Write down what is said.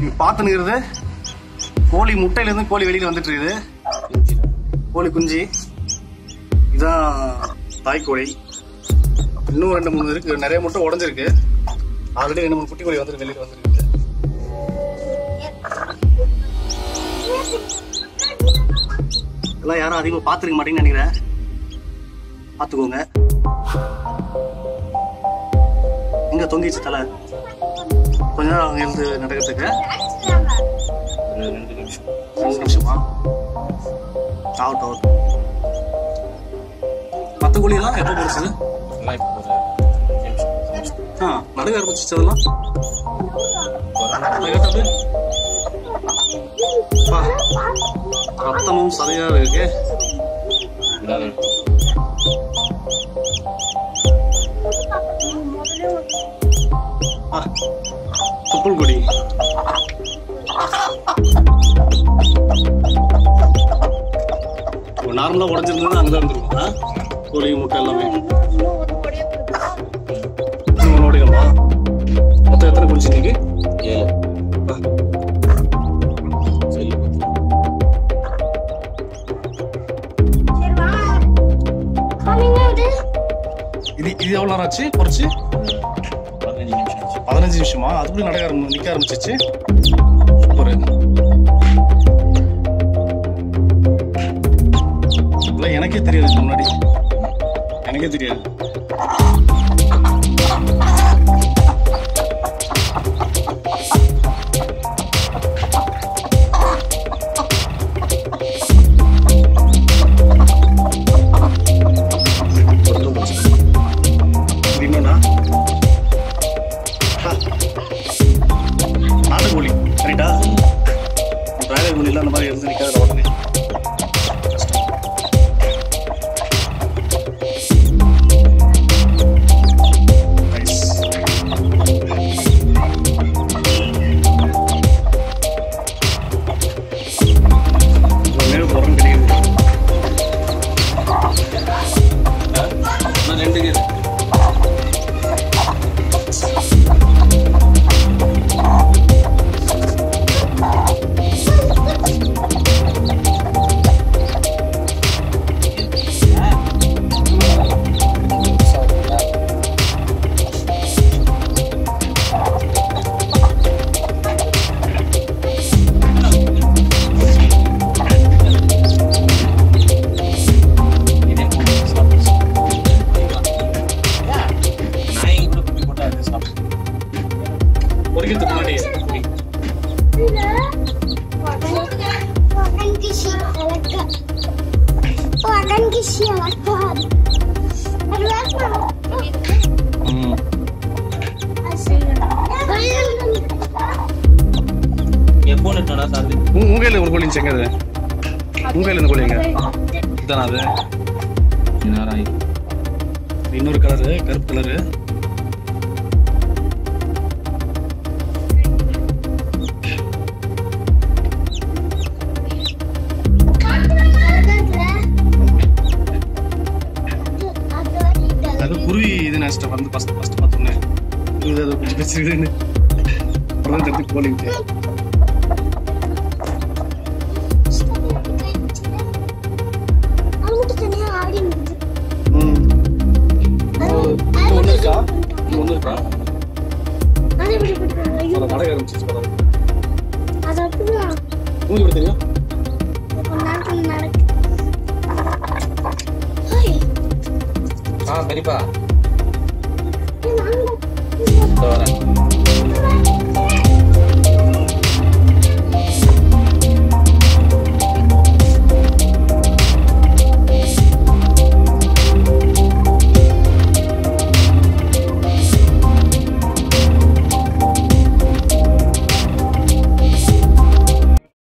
நீங்க பார்த்துனுங்கிறது கோழி முட்டையில இருந்து கோழி வெளியில வந்துட்டு இருக்குது கோழி குஞ்சு இதான் தாய்க்கோழி இன்னும் ரெண்டு மூணு இருக்கு நிறைய முட்டை உடஞ்சிருக்கு ஆல்ரெடி ரெண்டு மூணு குட்டி கோழி வந்து வெளியில வந்துருக்கு இதெல்லாம் யாரும் அதிகமாக பார்த்துருக்க மாட்டேங்கன்னு நினைக்கிறேன் பார்த்துக்கோங்க எங்க தொங்கிச்சு தலை கொஞ்ச நேரம் அவங்க எழுந்து நடக்கிறதுக்கு ரெண்டு நிமிஷம் ரெண்டு நிமிஷமா ஆகட்டும் ஆகட்டும் மற்ற கோழியெல்லாம் எப்போ பொறிச்சது எல்லாம் இப்போ ஒரு அஞ்சு நிமிஷம் பத்து நிமிஷம் ஆ நடுக ஆரம்பிச்சிச்சு அதெல்லாம் அதை கேட்டது அப்பா, ரத்தமும் சதையா இருக்கு இதாவது ஆ, துப்புள் கொடி நார்மலா உடஞ்சிருந்தது அங்கதான் இருந்திருக்கும் ஆ? கோழி முட்டை எல்லாமே உன்னோடையம்மா மொத்தம் எத்தனை குடிச்சு இன்னைக்கு ஏழு அப்பா, சரி பத்து இது இது எவ்வளோ நேரம் ஆச்சு குறைச்சு பதினஞ்சு நிமிஷம் ஆச்சு பதினஞ்சு நிமிஷமா அதுக்குள்ளே நடக்க ஆரம்பி நிற்க ஆரம்பிச்சிச்சு சூப்பர் இதெல்லாம் எனக்கே தெரியாது இதுக்கு முன்னாடி எனக்கே தெரியாது ஒருத்தரும் முடிச்சிட்டேன் இது இன்னொன்னா ஆ. நாட்டுக்கோழி கரெக்டா பிராய்லர் கோழிலாம் அந்த மாதிரி இருந்து நிற்காத உடனே கஷ்டம். Nice. ஒரு நேரம் உரம் கிடைக்குது நான் ரெண்டு கீரை இதே போட்டு சாப்பிட்டு நாய் கூட குப்பி போட்டு அதை சாப்பிட்டு பொறிக்கிறதுக்கு முன்னாடி ம் என் போன் எடுத்தா சார் உங்க உங்க கையில ஒரு கோழி இருந்துச்சு, எங்க அது உங்க கையில இந்த கோழி எங்க இதுதானா அது நேரம் ஆகி இன்னொரு கலரு கருப்பு கலரு அது குருவி இது நினைச்சிட்டு வந்து ஃபர்ஸ்ட் ஃபர்ஸ்ட் பார்த்தோன்னே இது அது பிடிச்சி வச்சிருக்குதுன்னு அப்புறம் தான் தெரிஞ்சு கோழி விட்டு ஆடி ம் ஒன்று இருக்கா இது ஒன்று இருக்கா அது எப்படி பண்ணுறாங்க ஐயோ அதை நடக்க ஆரம்பிச்சிச்சு பரவாயில்ல அது அப்படிதான் உங்களுக்கு எப்படி தெரியும் கொஞ்ச நேரத்துல நடக்கு ஹேய், ஆ பெரியப்பா இது நாங்க- இதோ வரேன் இது